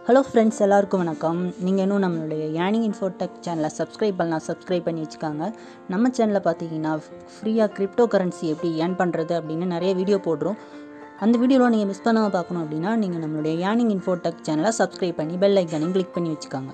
hello friends எல்லாருக்கும் வணக்கம் நீங்கள் இன்னும் நம்மளுடைய யானிங் இன்ஃபோடெக் சேனலை சப்ஸ்கிரைப் பண்ணலாம் சப்ஸ்கிரைப் பண்ணி வச்சுக்காங்க நம்ம சேனலில் பார்த்தீங்கன்னா ஃப்ரீயாக கிரிப்டோ கரன்சி எப்படி ஏர்ன் பண்ணுறது அப்படின்னு நிறைய வீடியோ போடுறோம் அந்த வீடியோவில் நீங்கள் மிஸ் பண்ணாமல் பார்க்கணும் அப்படின்னா நீங்கள் நம்மளுடைய யானிங் இன்ஃபோடெக் சேனலை சப்ஸ்கிரைப் பண்ணி பெல் ஐக்கானையும் கிளிக் பண்ணி வச்சுக்காங்க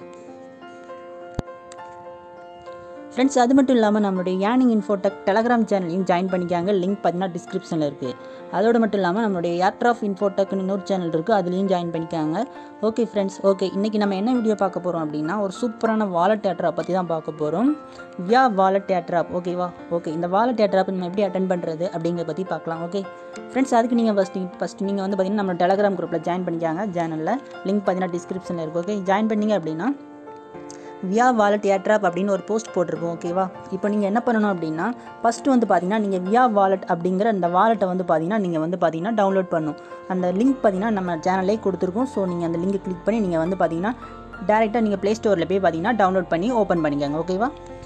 ஃப்ரெண்ட்ஸ் அது மட்டும் இல்லாமல் நம்மளுடைய யானிங் இன்ஃபோடெக் டெலகிராம் சேனலையும் ஜாயின் பண்ணிக்காங்க லிங்க் பார்த்தீங்கன்னா டிஸ்கிரிப்ஷனில் இருக்குது அதோடு மட்டும் இல்லாமல் நம்மளுடைய ஏர்ட்ராஃப் இன்ஃபோடெக்னு இன்னொரு சேனல் இருக்குது அதுலேயும் ஜாயின் பண்ணிக்காங்க ஓகே ஃப்ரெண்ட்ஸ் ஓகே இன்றைக்கி நம்ம என்ன வீடியோ பார்க்க போகிறோம் அப்படின்னா ஒரு சூப்பரான வாலெட் ஏட்ராப் பற்றி தான் பார்க்க போகிறோம் வியா வாலெட் ஏட்ராப் ஓகேவா ஓகே இந்த வாலெட் ஏட்ராப் நம்ம எப்படி அட்டன் பண்ணுறது அப்படிங்கிறத பற்றி பார்க்கலாம் ஓகே ஃப்ரெண்ட்ஸ் அதுக்கு நீங்கள் ஃபஸ்ட்டு ஃபஸ்ட்டு நீங்கள் வந்து பார்த்தீங்கன்னா நம்ம டெலகிராம் குரூப்பில் ஜாயின் பண்ணிக்காங்க சேனலில் லிங்க் பார்த்தீங்கன்னா டிஸ்கிரிப்ஷனில் இருக்குது ஓகே ஜாயின் பண்ணீங்க அப்படின்னா வியா வாலெட் ஏட்ராப் அப்படின்னு ஒரு போஸ்ட் போட்டிருக்கோம் ஓகேவா இப்போ நீங்கள் என்ன பண்ணணும் அப்படின்னா ஃபஸ்ட்டு வந்து பார்த்தீங்கன்னா நீங்கள் வியா வாலெட் அப்படிங்கிற அந்த வாலெட்டை வந்து பார்த்தீங்கன்னா நீங்கள் வந்து பார்த்தீங்கன்னா டவுன்லோட் பண்ணணும் அந்த லிங்க் பார்த்தீங்கன்னா நம்ம சேனல்லே கொடுத்துருக்கோம் ஸோ நீங்கள் அந்த லிங்கை கிளிக் பண்ணி நீங்கள் வந்து பார்த்தீங்கன்னா டேரெக்டாக நீங்கள் ப்ளே ஸ்டோரில் போய் பார்த்தீங்கன்னா டவுன்லோட் பண்ணி ஓப்பன் பண்ணிக்கோங்க ஓகேவா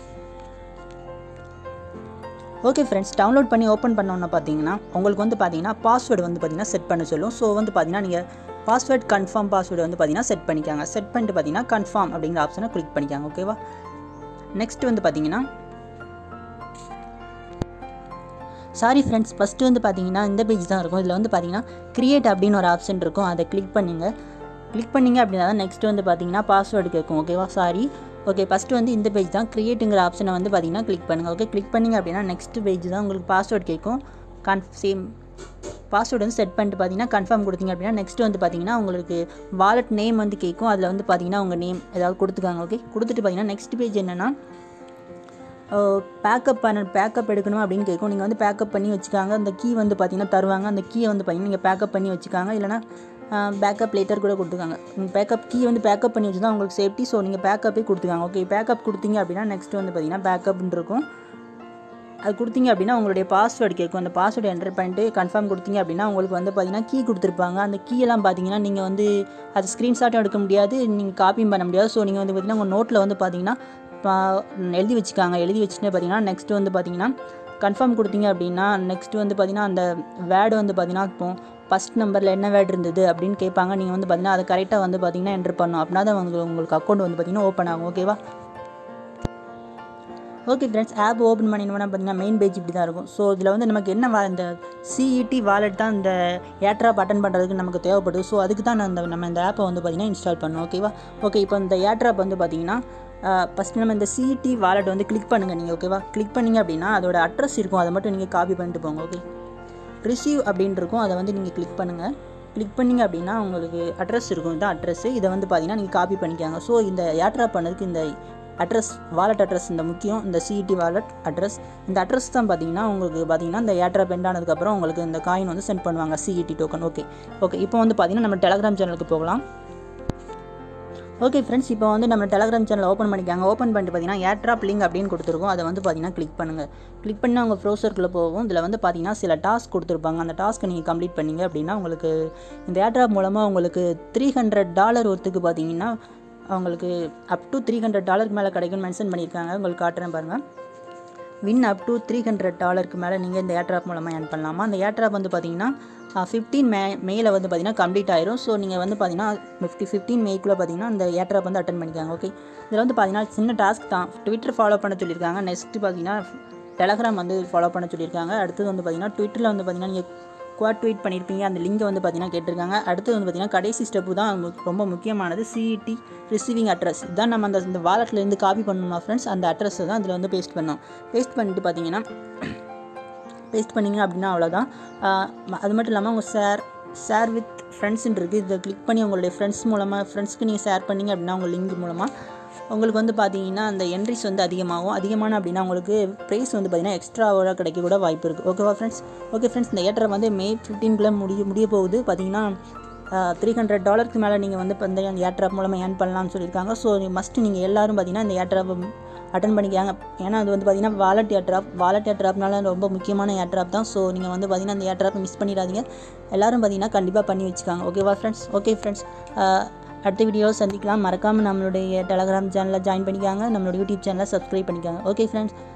ஓகே ஃப்ரெண்ட்ஸ் டவுன்லோட் பண்ணி ஓப்பன் பண்ணோன்னு பார்த்தீங்கன்னா உங்களுக்கு வந்து பார்த்தீங்கன்னா பாஸ்வேர்டு வந்து பார்த்தீங்கன்னா செட் பண்ண சொல்லும் ஸோ வந்து பார்த்தீங்கன்னா நீங்கள் பாஸ்வேர்ட் கன்ஃபார்ம் பாஸ்வேர்டு வந்து பார்த்தீங்கன்னா செட் பண்ணிக்காங்க செட் பண்ணிட்டு பார்த்தீங்கன்னா கன்ஃபார்ம் அப்படிங்கிற ஆப்ஷனை கிளிக் பண்ணிக்காங்க ஓகேவா நெக்ஸ்ட் வந்து பார்த்தீங்கன்னா சாரி ஃப்ரெண்ட்ஸ் ஃபஸ்ட்டு வந்து பார்த்தீங்கன்னா இந்த பேஜ் தான் இருக்கும் இதில் வந்து பார்த்தீங்கன்னா கிரியேட் அப்படின்னு ஒரு ஆப்ஷன் இருக்கும் அதை கிளிக் பண்ணுங்க கிளிக் பண்ணிங்க அப்படின்னா தான் நெக்ஸ்ட் வந்து பார்த்தீங்கன்னா பாஸ்வேர்டு கேட்கும் ஓகேவா சாரி ஓகே ஃபஸ்ட்டு வந்து இந்த பேஜ் தான் க்ரியேட்டுங்கிற ஆப்ஷனை வந்து பார்த்தீங்கன்னா கிளிக் பண்ணுங்கள் ஓகே கிளிக் பண்ணிங்க அப்படின்னா நெக்ஸ்ட் பேஜ் தான் உங்களுக்கு பாஸ்வேர்டு கேட்கும் கன் சேம் பாஸ்வேர்டு வந்து செட் பண்ணிட்டு பார்த்தீங்கன்னா கன்ஃபார்ம் கொடுத்தீங்க அப்படின்னா நெக்ஸ்ட் வந்து பார்த்தீங்கன்னா உங்களுக்கு வாலெட் நேம் வந்து கேட்கும் அதில் வந்து பார்த்தீங்கன்னா உங்கள் நேம் ஏதாவது கொடுத்துக்காங்க ஓகே கொடுத்துட்டு பார்த்தீங்கன்னா நெக்ஸ்ட் பேஜ் என்னென்னா பேக்கப் பண்ண பேக்கப் எடுக்கணும் அப்படின்னு கேட்கும் நீங்கள் வந்து பேக்கப் பண்ணி வச்சுக்காங்க அந்த கீ வந்து பார்த்தீங்கன்னா தருவாங்க அந்த கீயை வந்து பார்த்தீங்கன்னா நீங்கள் பேக்கப் பண்ணி வச்சுக்காங்க இல்லைனா பேக்கப் லேட்டர் கூட கொடுத்துருக்காங்க பேக்கப் கீ வந்து பேக்கப் பண்ணி வச்சு தான் உங்களுக்கு சேஃப்டி ஸோ நீங்கள் பேக்கப்பே கொடுத்துக்காங்க ஓகே பேக்கப் கொடுத்தீங்க அப்படின்னா நெக்ஸ்ட் வந்து பார்த்தீங்கன்னா பேக்கப்னு இருக்கும் அது கொடுத்தீங்க அப்படின்னா உங்களுடைய பாஸ்வேர்டு கேட்கும் அந்த பாஸ்வேர்டு என்டர் பண்ணிட்டு கன்ஃபார்ம் கொடுத்தீங்க அப்படின்னா உங்களுக்கு வந்து பார்த்தீங்கன்னா கீ கொடுத்துருப்பாங்க அந்த கீயெல்லாம் பார்த்தீங்கன்னா நீங்கள் வந்து அது ஸ்க்ரீன்ஷாட்டும் எடுக்க முடியாது நீங்கள் காப்பியும் பண்ண முடியாது ஸோ நீங்கள் வந்து பார்த்தீங்கன்னா உங்கள் நோட்டில் வந்து பார்த்தீங்கன்னா எழுதி வச்சுக்காங்க எழுதி வச்சுட்டு பார்த்தீங்கன்னா நெக்ஸ்ட் வந்து பார்த்தீங்கன்னா கன்ஃபார்ம் கொடுத்தீங்க அப்படின்னா நெக்ஸ்ட் வந்து பார்த்தீங்கன்னா அந்த வேர்டு வந்து பார்த்தீங்கன்னா இப்போ ஃபஸ்ட் நம்பரில் என்ன வேர்டு இருந்தது அப்படின்னு கேட்பாங்க நீங்கள் வந்து பார்த்தீங்கன்னா அதை கரெக்டாக வந்து பார்த்தீங்கன்னா என்ட்ரு பண்ணணும் அப்படின்னா தான் உங்களுக்கு உங்களுக்கு அக்கௌண்ட் வந்து பார்த்தீங்கன்னா ஓப்பன் ஆகும் ஓகேவா ஓகே ஃப்ரெண்ட்ஸ் ஆப் ஓப்பன் பண்ணினோம்னா பார்த்தீங்கன்னா மெயின் பேஜ் இப்படி தான் இருக்கும் ஸோ இதில் வந்து நமக்கு என்ன வா இந்த சிஇடி வாலெட் தான் இந்த ஏட்ராப் அட்டன் பண்ணுறதுக்கு நமக்கு தேவைப்படுது ஸோ அதுக்கு தான் அந்த நம்ம இந்த ஆப்பை வந்து பார்த்திங்கன்னா இன்ஸ்டால் பண்ணோம் ஓகேவா ஓகே இப்போ இந்த ஏட்ராப் வந்து பார்த்திங்கன்னா ஃபஸ்ட்டு நம்ம இந்த சிஇடி வாலெட் வந்து கிளிக் பண்ணுங்கள் நீங்கள் ஓகேவா கிளிக் பண்ணிங்க அப்படின்னா அதோட அட்ரஸ் இருக்கும் அதை மட்டும் நீங்கள் காப்பி பண்ணிட்டு போங்க ஓகே ரிசீவ் அப்படின்னு இருக்கும் அதை வந்து நீங்கள் கிளிக் பண்ணுங்கள் கிளிக் பண்ணிங்க அப்படின்னா உங்களுக்கு அட்ரஸ் இருக்கும் இதுதான் அட்ரஸ் இதை வந்து பார்த்தீங்கன்னா நீங்கள் காப்பி பண்ணிக்காங்க ஸோ இந்த ஏட்ராப் பண்ணதுக்கு இந்த அட்ரஸ் வாலெட் அட்ரஸ் இந்த முக்கியம் இந்த சிஇடி வாலெட் அட்ரஸ் இந்த அட்ரஸ் தான் பார்த்தீங்கன்னா உங்களுக்கு பார்த்தீங்கன்னா இந்த ஏட்ராப் எண்ட் ஆனதுக்கப்புறம் உங்களுக்கு இந்த காயின் வந்து சென்ட் பண்ணுவாங்க சிஇடி டோக்கன் ஓகே ஓகே இப்போ வந்து பார்த்தீங்கன்னா நம்ம டெலகிராம் சேனலுக்கு போகலாம் ஓகே ஃப்ரெண்ட்ஸ் இப்போ வந்து நம்ம டெலகிராம் சேனல் ஓப்பன் பண்ணிக்காங்க ஓப்பன் பண்ணிட்டு பார்த்தீங்கன்னா ஏட்ராப் லிங்க் அப்படின்னு கொடுத்துருக்கோம் அதை வந்து பார்த்தீங்கன்னா கிளிக் பண்ணுங்கள் கிளிக் பண்ணி உங்கள் ப்ரௌசருக்குள்ளே போகும் இதில் வந்து பார்த்தீங்கன்னா சில டாஸ்க் கொடுத்துருப்பாங்க அந்த டாஸ்க்கை நீங்கள் கம்ப்ளீட் பண்ணீங்க அப்படின்னா உங்களுக்கு இந்த ஏட்ராப் மூலமாக உங்களுக்கு த்ரீ ஹண்ட்ரட் டாலர் ஒருத்துக்கு பார்த்தீங்கன்னா அவங்களுக்கு அப் டு த்ரீ ஹண்ட்ரட் டாலருக்கு மேலே கிடைக்கும்னு மென்ஷன் பண்ணியிருக்காங்க உங்களுக்கு காட்டுறேன் பாருங்கள் win up to three hundred டாலருக்கு மேலே நீங்கள் இந்த ஏட்ராப் மூலமாக ஏர்ன் பண்ணலாமா அந்த ஏட்ராப் வந்து பார்த்தீங்கன்னா ஃபிஃப்டீன் மே மேயில் வந்து பார்த்தீங்கன்னா கம்ப்ளீட் ஆயிரும் ஸோ நீங்கள் வந்து பார்த்தீங்கன்னா ஃபிஃப்டி ஃபிஃப்டீன் மேக்குள்ளே பார்த்தீங்கன்னா அந்த ஏட்ராப் வந்து அட்டன் பண்ணிக்காங்க ஓகே இதில் வந்து பார்த்தீங்கன்னா சின்ன டாஸ்க் தான் ட்விட்டர் ஃபாலோ பண்ண சொல்லியிருக்காங்க நெக்ஸ்ட்டு பார்த்தீங்கன்னா டெலகிராம் வந்து ஃபாலோ பண்ண சொல்லியிருக்காங்க அடுத்தது வந்து பார்த்தீங்கன்னா ட்விட்டரில் வந்து பார்த்தீங்கன்னா நீங்கள் குவாட் ட்வீட் பண்ணியிருப்பீங்க அந்த லிங்கை வந்து பார்த்தீங்கன்னா கேட்டிருக்காங்க அடுத்து வந்து பார்த்தீங்கன்னா கடைசி ஸ்டெப்பு தான் ரொம்ப முக்கியமானது சிஇடி ரிசீவிங் அட்ரஸ் இதான் நம்ம அந்த இந்த வாலெட்லேருந்து காப்பி பண்ணணும்னா ஃப்ரெண்ட்ஸ் அந்த அட்ரஸை தான் அதில் வந்து பேஸ்ட் பண்ணோம் பேஸ்ட் பண்ணிட்டு பார்த்தீங்கன்னா பேஸ்ட் பண்ணிங்க அப்படின்னா அவ்வளோதான் அது மட்டும் இல்லாமல் உங்கள் ஷேர் ஷேர் வித் ஃப்ரெண்ட்ஸ்ன்னு இருக்குது இதை கிளிக் பண்ணி உங்களுடைய ஃப்ரெண்ட்ஸ் மூலமாக ஃப்ரெண்ட்ஸ்க்கு நீங்கள் ஷேர் பண்ணிங்க அப்படின்னா உங்கள் லிங்க் மூலமாக உங்களுக்கு வந்து பார்த்தீங்கன்னா அந்த என்ட்ரிஸ் வந்து அதிகமாகும் அதிகமான அப்படின்னா உங்களுக்கு ப்ரைஸ் வந்து பார்த்தீங்கன்னா எக்ஸ்ட்ராவோட கிடைக்க கூட வாய்ப்பு இருக்குது ஓகேவா ஃப்ரெண்ட்ஸ் ஓகே ஃப்ரெண்ட்ஸ் இந்த ஏற்ற வந்து மே ஃபிஃப்டீன்குள்ளே முடிய முடிய போகுது பார்த்தீங்கன்னா த்ரீ ஹண்ட்ரட் டாலருக்கு மேலே நீங்கள் வந்து இப்போ இந்த ஏட்ராப் மூலமாக ஏர்ன் பண்ணலாம்னு சொல்லியிருக்காங்க ஸோ மஸ்ட்டு நீங்கள் எல்லோரும் பார்த்தீங்கன்னா இந்த ஏட்ராப் அட்டன் பண்ணிக்காங்க ஏன்னா அது வந்து பார்த்தீங்கன்னா வாலெட் ஏட்ராப் வாலெட் ஏட்ராப்னால ரொம்ப முக்கியமான ஏட்ராப் தான் ஸோ நீங்கள் வந்து பார்த்தீங்கன்னா அந்த ஏட்ராப் மிஸ் பண்ணிடாதீங்க எல்லோரும் பார்த்தீங்கன்னா கண்டிப்பாக பண்ணி வச்சுக்காங்க ஓகேவா ஃப்ரெண்ட்ஸ் ஓகே ஃப்ரெண்ட்ஸ் அடுத்த வீடியோவில் சந்திக்கலாம் மறக்காமல் நம்மளுடைய டெலகிராம் சேனலில் ஜாயின் பண்ணிக்காங்க நம்மளோட யூடியூப் சேனலை சப்ஸ்கிரைப் பண்ணிக்காங்க ஓகே ஃப்ரெண்ட்ஸ்